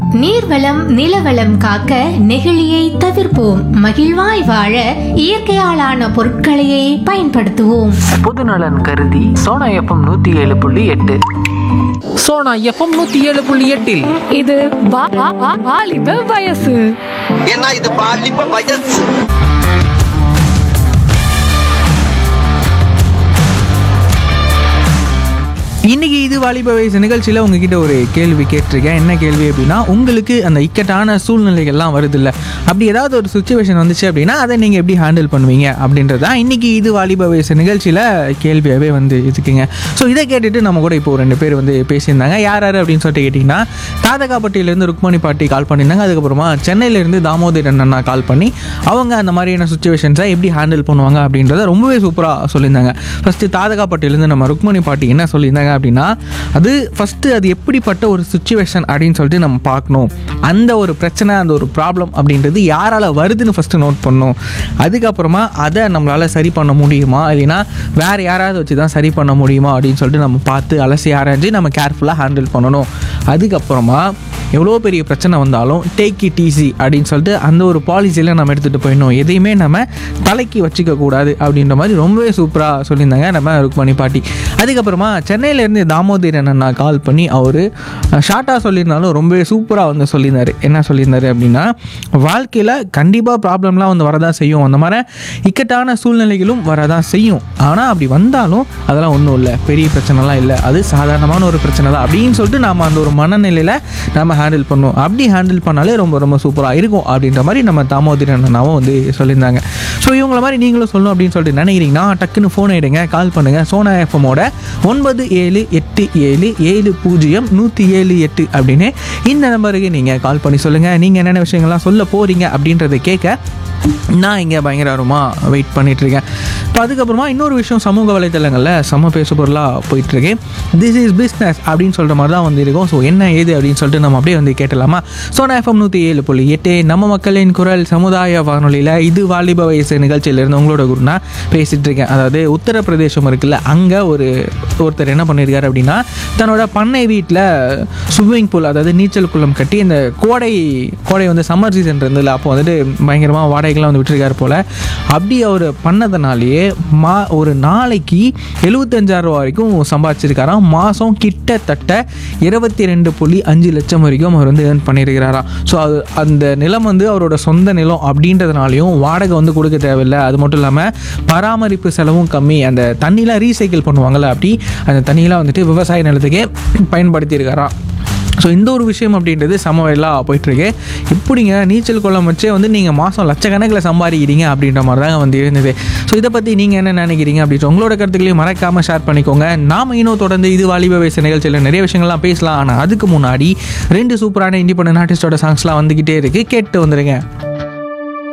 நீர்வளம் நிலவளம் காக்க நெகிழியை தவிர்ப்போம் மகிழ்வாய் வாழ இயற்கையாலான பொருட்களையே பயன்படுத்துவோம் பொதுநலன் கருதி சோனா எஃப்எம் நூற்றி ஏழு புள்ளி எட்டு சோனா எஃப்எம் நூற்றி ஏழு புள்ளி எட்டில் இது வா- வா- வா- வாலிப வயசு ஏன்னா இது பாலிப்ப வயசு இன்னைக்கு இது வாலிப வயசு நிகழ்ச்சியில் உங்ககிட்ட ஒரு கேள்வி கேட்டிருக்கேன் என்ன கேள்வி அப்படின்னா உங்களுக்கு அந்த இக்கட்டான சூழ்நிலைகள்லாம் வருது இல்லை அப்படி ஏதாவது ஒரு சுச்சுவேஷன் வந்துச்சு அப்படின்னா அதை நீங்கள் எப்படி ஹேண்டில் பண்ணுவீங்க அப்படின்றது தான் இன்னைக்கு இது வாலிப வயசு நிகழ்ச்சியில் கேள்வியாகவே வந்து இருக்குங்க ஸோ இதை கேட்டுட்டு நம்ம கூட இப்போ ரெண்டு பேர் வந்து பேசியிருந்தாங்க யார் யார் அப்படின்னு சொல்லிட்டு கேட்டிங்கன்னா தாதகாப்பட்டியிலேருந்து ருக்மணி பாட்டி கால் பண்ணியிருந்தாங்க அதுக்கப்புறமா சென்னையிலேருந்து தாமோதரன் அண்ணா கால் பண்ணி அவங்க அந்த மாதிரியான சுச்சுவேஷன்ஸை எப்படி ஹேண்டில் பண்ணுவாங்க அப்படின்றத ரொம்பவே சூப்பராக சொல்லியிருந்தாங்க ஃபஸ்ட்டு தாதகாப்பட்டியிலேருந்து நம்ம ருக்மணி பாட்டி என்ன சொல்லியிருந்தாங்க அப்படின்னா அது ஃபஸ்ட்டு அது எப்படிப்பட்ட ஒரு சுச்சுவேஷன் அப்படின்னு சொல்லிட்டு நம்ம பார்க்கணும் அந்த ஒரு பிரச்சனை அந்த ஒரு ப்ராப்ளம் அப்படின்றது யாரால் வருதுன்னு ஃபஸ்ட்டு நோட் பண்ணணும் அதுக்கப்புறமா அதை நம்மளால் சரி பண்ண முடியுமா இல்லைன்னா வேறு யாராவது வச்சு தான் சரி பண்ண முடியுமா அப்படின்னு சொல்லிட்டு நம்ம பார்த்து அலசி ஆராய்ஞ்சு நம்ம கேர்ஃபுல்லாக ஹேண்டில் பண்ணணும் அதுக்கப்புறமா எவ்வளோ பெரிய பிரச்சனை வந்தாலும் டேக் இட் ஈஸி அப்படின்னு சொல்லிட்டு அந்த ஒரு பாலிசியில் நம்ம எடுத்துகிட்டு போயிடணும் எதையுமே நம்ம தலைக்கு வச்சுக்க கூடாது அப்படின்ற மாதிரி ரொம்பவே சூப்பராக சொல்லியிருந்தாங்க நம்ம ருக்மணி பாட்டி அதுக்கப்புறமா சென்னையிலேருந்து தாமோதரன் அண்ணா கால் பண்ணி அவர் ஷார்ட்டாக சொல்லியிருந்தாலும் ரொம்பவே சூப்பராக வந்து சொல்லியிருந்தார் என்ன சொல்லியிருந்தாரு அப்படின்னா வாழ்க்கையில் கண்டிப்பாக ப்ராப்ளம்லாம் வந்து வரதான் செய்யும் அந்த மாதிரி இக்கட்டான சூழ்நிலைகளும் வரதான் செய்யும் ஆனால் அப்படி வந்தாலும் அதெல்லாம் ஒன்றும் இல்லை பெரிய பிரச்சனைலாம் இல்லை அது சாதாரணமான ஒரு பிரச்சனை தான் அப்படின்னு சொல்லிட்டு நம்ம அந்த ஒரு மனநிலையில் நம்ம ஹேண்டில் பண்ணுவோம் அப்படி ஹேண்டில் பண்ணாலே ரொம்ப ரொம்ப சூப்பராக இருக்கும் அப்படின்ற மாதிரி நம்ம தாமோதரன் அண்ணாவும் வந்து சொல்லியிருந்தாங்க ஸோ இவங்கள மாதிரி நீங்களும் சொல்லணும் அப்படின்னு சொல்லிட்டு நினைக்கிறீங்கன்னா டக்குன்னு ஃபோன் எடுங்க கால் பண்ணுங்கள் சோனா எஃப்எம்மோட ஒன்பது ஏழு எட்டு ஏழு ஏழு பூஜ்ஜியம் நூற்றி ஏழு எட்டு அப்படின்னு இந்த நம்பருக்கு நீங்கள் கால் பண்ணி சொல்லுங்கள் நீங்கள் என்னென்ன விஷயங்கள்லாம் சொல்ல போகிறீங்க அப்படின்றத கேட்க நான் இங்கே பயங்கரமாக வெயிட் பண்ணிகிட்ருக்கேன் இப்போ அதுக்கப்புறமா இன்னொரு விஷயம் சமூக வலைத்தளங்களில் செம்ம பேசு பொருளாக போயிட்டுருக்கு திஸ் இஸ் பிஸ்னஸ் அப்படின்னு சொல்கிற மாதிரி தான் வந்து இருக்கும் ஸோ என்ன ஏது அப்படின்னு சொல்லிட்டு நம்ம அப்படியே வந்து கேட்டலாமா சோனா எஃப்எம் நூற்றி ஏழு புள்ளி எட்டு நம்ம மக்களின் குரல் சமுதாய வானொலியில் இது வாலிப வயசு நிகழ்ச்சியிலேருந்து உங்களோட குருனா பேசிகிட்டு இருக்கேன் அதாவது உத்தரப்பிரதேசம் இருக்குல்ல அங்கே ஒரு ஒருத்தர் என்ன பண்ணியிருக்காரு அப்படின்னா தன்னோட பண்ணை வீட்டில் ஸ்விம்மிங் பூல் அதாவது நீச்சல் குளம் கட்டி இந்த கோடை கோடை வந்து சம்மர் சீசன் இருந்ததில்ல அப்போ வந்துட்டு பயங்கரமாக வாடகைகள்லாம் வந்து விட்டுருக்காரு போல் அப்படி அவர் பண்ணதுனாலேயே மா ஒரு நாளைக்கு எழுபத்தஞ்சாயிரம் ரூபா வரைக்கும் சம்பாதிச்சிருக்காராம் மாதம் கிட்டத்தட்ட இருபத்தி ரெண்டு புள்ளி அஞ்சு லட்சம் வரைக்கும் அவர் வந்து ஏர்ன் பண்ணியிருக்கிறாராம் ஸோ அது அந்த நிலம் வந்து அவரோட சொந்த நிலம் அப்படின்றதுனாலையும் வாடகை வந்து கொடுக்க தேவையில்லை அது மட்டும் இல்லாமல் பராமரிப்பு செலவும் கம்மி அந்த தண்ணிலாம் ரீசைக்கிள் பண்ணுவாங்கள்ல அப்படி அந்த தண்ணியெலாம் வந்துட்டு விவசாய நிலத்துக்கே பயன்படுத்தியிருக்காராம் ஸோ இந்த ஒரு விஷயம் அப்படின்றது சமவெல்லாம் போயிட்டுருக்கு இப்படிங்க நீச்சல் குளம் வச்சே வந்து நீங்கள் மாதம் லட்சக்கணக்கில் சம்பாதிக்கிறீங்க அப்படின்ற மாதிரி தாங்க வந்து இருந்தது ஸோ இதை பற்றி நீங்கள் என்ன நினைக்கிறீங்க அப்படின்ற உங்களோட கருத்துக்களையும் மறக்காமல் ஷேர் பண்ணிக்கோங்க நாம இன்னும் தொடர்ந்து இது வாலிப வயசு நிகழ்ச்சியில் நிறைய விஷயங்கள்லாம் பேசலாம் ஆனால் அதுக்கு முன்னாடி ரெண்டு சூப்பரான இண்டிபெண்டன்ட் ஆர்டிஸ்டோட சாங்ஸ்லாம் வந்துக்கிட்டே இருக்குது கேட்டு வந்துடுங்க